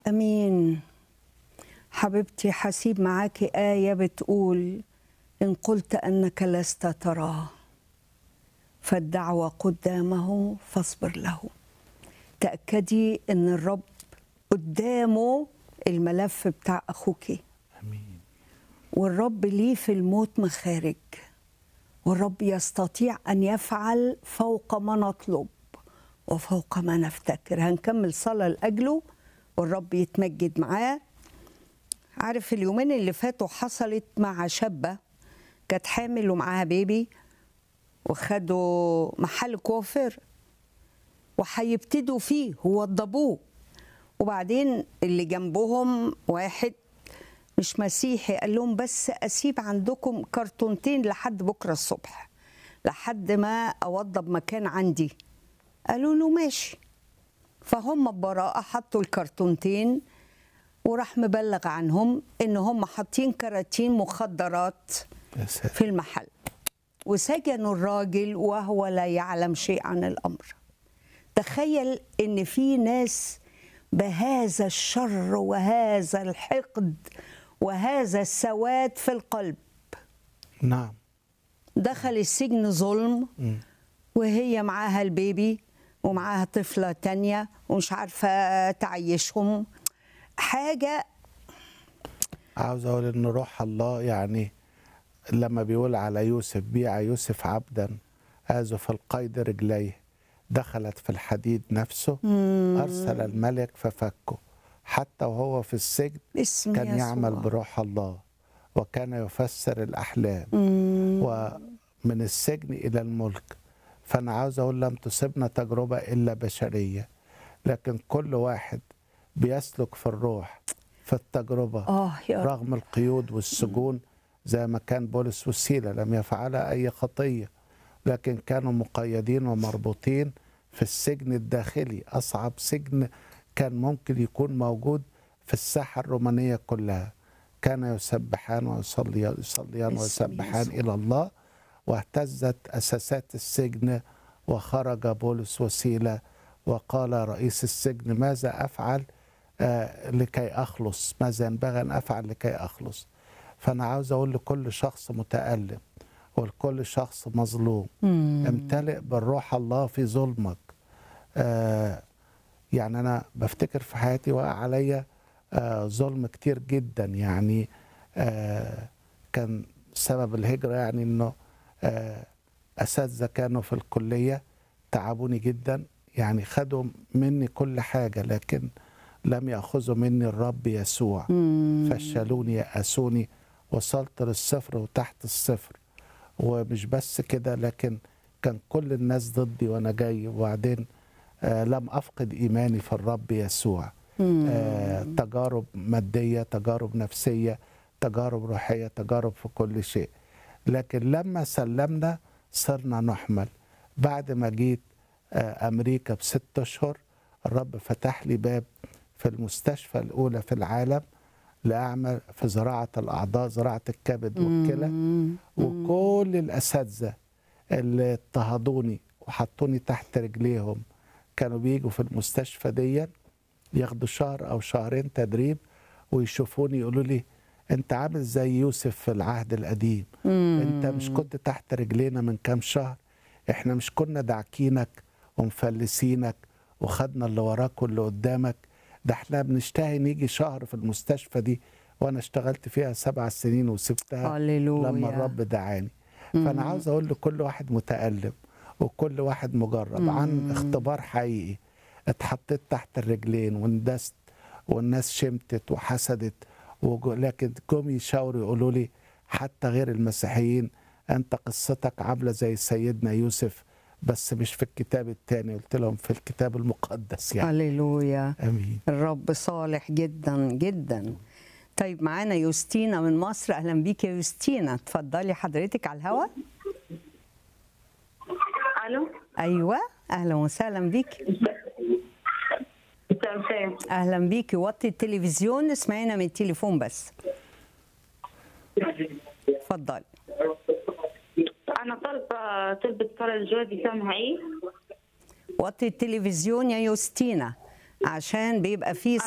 امين حبيبتي هسيب معاكي ايه بتقول ان قلت انك لست تراه فالدعوه قدامه فاصبر له تاكدي ان الرب قدامه الملف بتاع اخوكي امين والرب ليه في الموت مخارج والرب يستطيع ان يفعل فوق ما نطلب وفوق ما نفتكر هنكمل صلاه لاجله والرب يتمجد معاه عارف اليومين اللي فاتوا حصلت مع شابه كانت حامل ومعاها بيبي وخدوا محل كوافير وهيبتدوا فيه ووضبوه وبعدين اللي جنبهم واحد مش مسيحي قال لهم بس اسيب عندكم كرتونتين لحد بكره الصبح لحد ما اوضب مكان عندي قالوا له ماشي فهم ببراءة حطوا الكرتونتين وراح مبلغ عنهم ان هم حاطين كراتين مخدرات يا ساتر في المحل وسجنوا الراجل وهو لا يعلم شيء عن الامر تخيل ان في ناس بهذا الشر وهذا الحقد وهذا السواد في القلب نعم دخل السجن ظلم مم. وهي معاها البيبي ومعاها طفلة تانية ومش عارفة تعيشهم حاجة عاوز اقول ان روح الله يعني لما بيقول على يوسف بيع يوسف عبدا آزف القيد رجليه دخلت في الحديد نفسه أرسل الملك ففكه حتى وهو في السجن باسم كان يسوع. يعمل بروح الله وكان يفسر الأحلام ومن السجن إلى الملك فأنا عاوز أقول لم تصبنا تجربة إلا بشرية لكن كل واحد بيسلك في الروح في التجربة آه يا رب رغم القيود والسجون زي ما كان بولس وسيلة لم يفعلا أي خطية لكن كانوا مقيدين ومربوطين في السجن الداخلي أصعب سجن كان ممكن يكون موجود في الساحة الرومانية كلها كان يسبحان ويصليان يصليان باسم ويسبحان يسوع. إلى الله واهتزت أساسات السجن وخرج بولس وسيلة وقال رئيس السجن ماذا أفعل آه، لكي أخلص ماذا ينبغي أن أفعل لكي أخلص فأنا عاوز أقول لكل شخص متألم ولكل شخص مظلوم امتلئ بالروح الله في ظلمك آه يعني أنا بفتكر في حياتي وقع عليا آه ظلم كتير جدا يعني آه كان سبب الهجرة يعني إنه آه أساتذة كانوا في الكلية تعبوني جدا يعني خدوا مني كل حاجة لكن لم يأخذوا مني الرب يسوع فشلوني يأسوني وصلت للصفر وتحت الصفر ومش بس كده لكن كان كل الناس ضدي وأنا جاي وبعدين آه لم أفقد إيماني في الرب يسوع آه تجارب مادية تجارب نفسية تجارب روحية تجارب في كل شيء لكن لما سلمنا صرنا نحمل بعد ما جيت آه، أمريكا بست أشهر الرب فتح لي باب في المستشفى الأولى في العالم لأعمل في زراعة الأعضاء زراعة الكبد والكلى وكل الأساتذة اللي اضطهدوني وحطوني تحت رجليهم كانوا بيجوا في المستشفى دي ياخدوا شهر أو شهرين تدريب ويشوفوني يقولوا لي أنت عامل زي يوسف في العهد القديم أنت مش كنت تحت رجلينا من كام شهر احنا مش كنا داعكينك ومفلسينك وخدنا اللي وراك واللي قدامك ده احنا بنشتهي نيجي شهر في المستشفى دي وانا اشتغلت فيها سبع سنين وسبتها هللويا. لما الرب دعاني فانا عاوز اقول لكل واحد متألم وكل واحد مجرب عن اختبار حقيقي اتحطيت تحت الرجلين واندست والناس شمتت وحسدت وجو لكن جم يشاوروا يقولوا لي حتى غير المسيحيين انت قصتك عامله زي سيدنا يوسف بس مش في الكتاب التاني قلت لهم في الكتاب المقدس يعني هللويا امين الرب صالح جدا جدا طيب معانا يوستينا من مصر اهلا بيك يا يوستينا اتفضلي حضرتك على الهواء الو ايوه اهلا وسهلا بيك مساء الخير اهلا بيكي وطي التلفزيون اسمعينا من التليفون بس اتفضلي انا طالبه طلبة صلاة لجوزي سامها ايه وطي التلفزيون يا يوستينا عشان بيبقى فيه